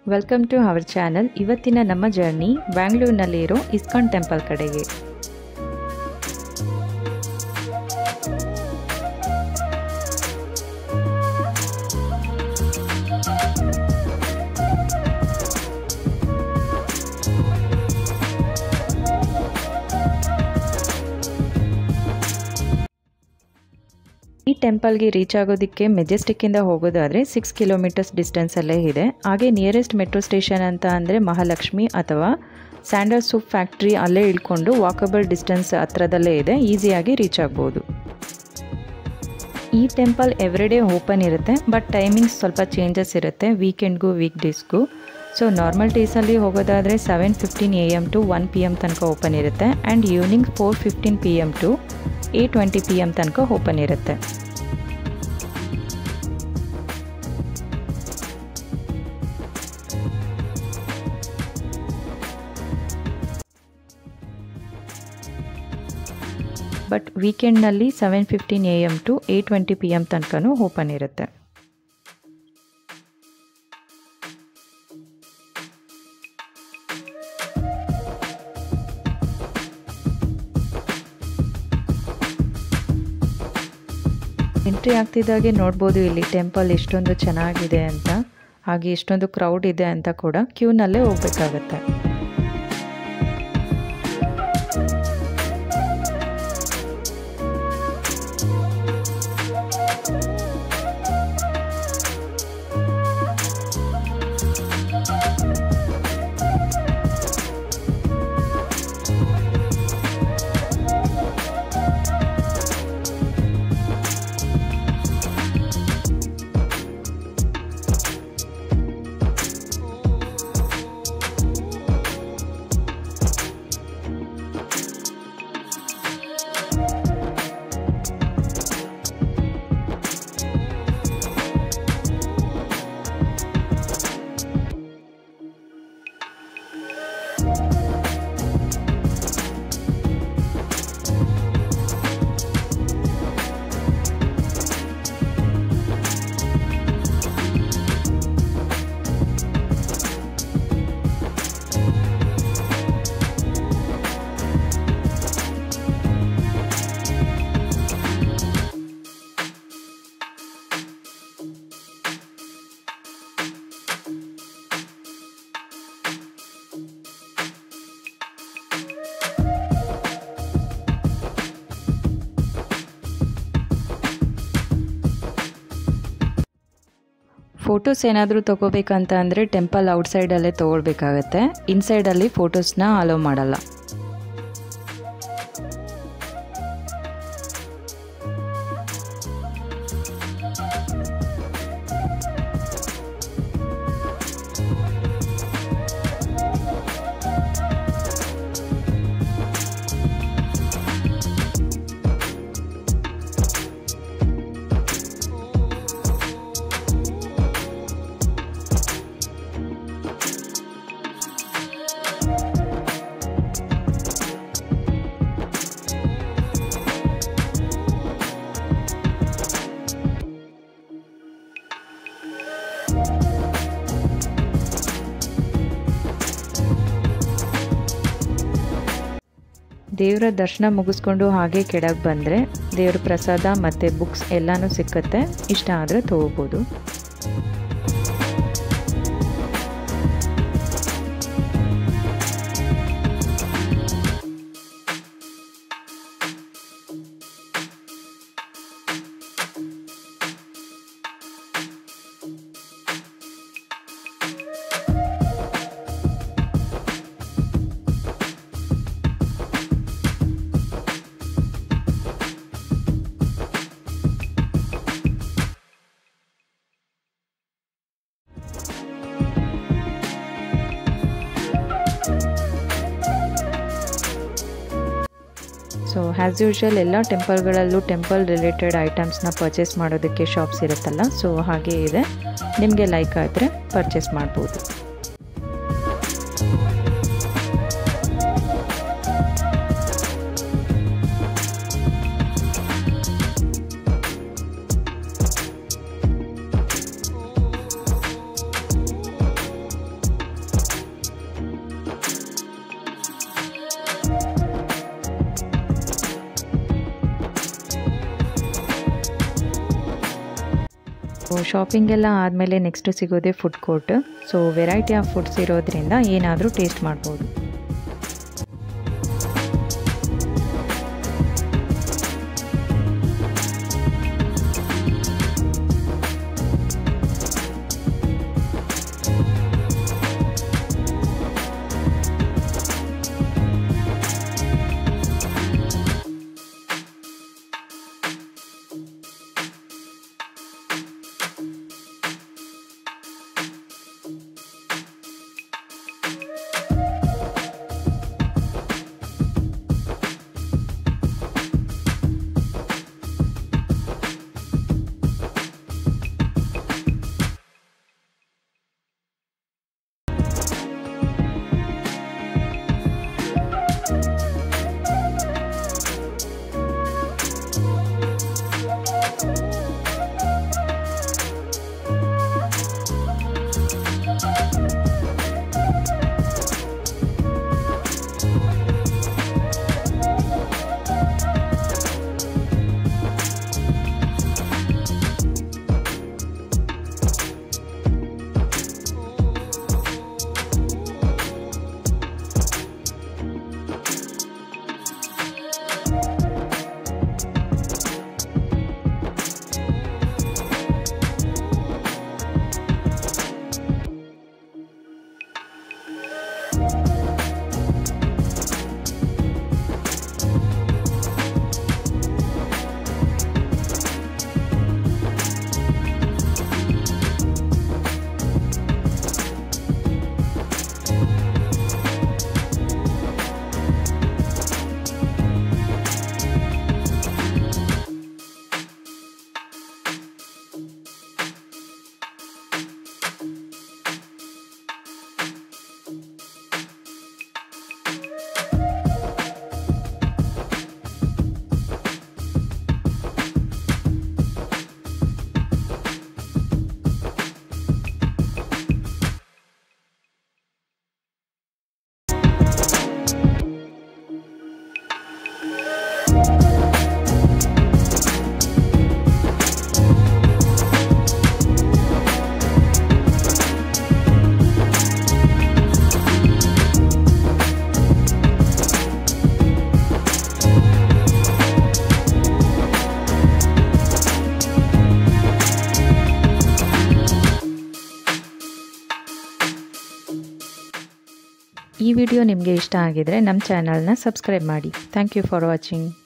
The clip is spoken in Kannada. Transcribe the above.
ವೆಲ್ಕಮ್ ಟು ಅವರ್ ಚಾನಲ್ ಇವತ್ತಿನ ನಮ್ಮ ಜರ್ನಿ ಬ್ಯಾಂಗ್ಳೂರಿನಲ್ಲಿರೋ ಇಸ್ಕಾನ್ ಟೆಂಪಲ್ ಕಡೆಗೆ ಈ ಟೆಂಪಲ್ಗೆ ರೀಚ್ ಆಗೋದಕ್ಕೆ ಮೆಜೆಸ್ಟಿಕ್ಕಿಂದ ಹೋಗೋದಾದರೆ ಸಿಕ್ಸ್ ಕಿಲೋಮೀಟರ್ಸ್ ಡಿಸ್ಟೆನ್ಸಲ್ಲೇ ಇದೆ ಹಾಗೆ ನಿಯರೆಸ್ಟ್ ಮೆಟ್ರೋ ಸ್ಟೇಷನ್ ಅಂತ ಅಂದರೆ ಮಹಾಲಕ್ಷ್ಮಿ ಅಥವಾ ಸ್ಯಾಂಡಲ್ ಸೂಪ್ ಫ್ಯಾಕ್ಟ್ರಿ ಅಲ್ಲೇ ಇಳ್ಕೊಂಡು ವಾಕಬಲ್ ಡಿಸ್ಟೆನ್ಸ್ ಹತ್ರದಲ್ಲೇ ಇದೆ ಈಸಿಯಾಗಿ ರೀಚ್ ಆಗ್ಬೋದು ಈ ಟೆಂಪಲ್ ಎವ್ರಿಡೇ ಓಪನ್ ಇರುತ್ತೆ ಬಟ್ ಟೈಮಿಂಗ್ಸ್ ಸ್ವಲ್ಪ ಚೇಂಜಸ್ ಇರುತ್ತೆ ವೀಕೆಂಡ್ಗೂ ವೀಕ್ ಡೇಸ್ಗೂ ಸೊ ನಾರ್ಮಲ್ ಡೇಸಲ್ಲಿ ಹೋಗೋದಾದರೆ seven fifteen A M to one P M ತನಕ ಓಪನ್ ಇರುತ್ತೆ and evening four fifteen P M to eight twenty P M ತನಕ ಓಪನ್ ಇರುತ್ತೆ ಬಟ್ ವೀಕೆಂಡ್ನಲ್ಲಿ seven fifteen A M to eight twenty P M ತನಕನೂ ಓಪನ್ ಇರುತ್ತೆ ಎಂಟ್ರಿ ಆಗ್ತಿದ್ದಾಗೆ ನೋಡ್ಬೋದು ಇಲ್ಲಿ ಟೆಂಪಲ್ ಎಷ್ಟೊಂದು ಚೆನ್ನಾಗಿದೆ ಅಂತ ಹಾಗೆ ಎಷ್ಟೊಂದು ಕ್ರೌಡ್ ಇದೆ ಅಂತ ಕೂಡ ಕ್ಯೂನಲ್ಲೇ ಹೋಗ್ಬೇಕಾಗತ್ತೆ ಫೋಟೋಸ್ ಏನಾದರೂ ತೊಗೋಬೇಕಂತ ಅಂದರೆ ಟೆಂಪಲ್ ಔಟ್ಸೈಡಲ್ಲೇ ತೊಗೊಳ್ಬೇಕಾಗತ್ತೆ ಇನ್ಸೈಡಲ್ಲಿ ಫೋಟೋಸ್ನ ಅಲೋ ಮಾಡಲ್ಲ ದೇವರ ದರ್ಶನ ಮುಗಿಸ್ಕೊಂಡು ಹಾಗೆ ಕೆಳಗೆ ಬಂದರೆ ದೇವ್ರ ಪ್ರಸಾದ ಮತ್ತು ಬುಕ್ಸ್ ಎಲ್ಲನೂ ಸಿಕ್ಕತ್ತೆ ಇಷ್ಟ ಆದರೆ ತೊಗೋಬೋದು ಸೊ ಆ್ಯಸ್ ಯೂಶ್ವಲ್ ಎಲ್ಲ ಟೆಂಪಲ್ಗಳಲ್ಲೂ ಟೆಂಪಲ್ ರಿಲೇಟೆಡ್ ಐಟಮ್ಸ್ನ ಪರ್ಚೇಸ್ ಮಾಡೋದಕ್ಕೆ ಶಾಪ್ಸ್ ಇರುತ್ತಲ್ಲ ಸೊ ಹಾಗೇ ಇದೆ ನಿಮಗೆ ಲೈಕ್ ಆದರೆ ಪರ್ಚೇಸ್ ಮಾಡ್ಬೋದು ಶಾಪಿಂಗ್ ಎಲ್ಲ ಆದಮೇಲೆ ನೆಕ್ಸ್ಟ್ ಸಿಗೋದೇ food court so variety of foods ಇರೋದ್ರಿಂದ ಏನಾದರೂ ಟೇಸ್ಟ್ ಮಾಡ್ಬೋದು ಈ ವಿಡಿಯೋ ನಿಮಗೆ ಇಷ್ಟ ಆಗಿದರೆ ನಮ್ಮ ಚಾನಲ್ನ ಸಬ್ಸ್ಕ್ರೈಬ್ ಮಾಡಿ ಥ್ಯಾಂಕ್ ಯು ಫಾರ್ ವಾಚಿಂಗ್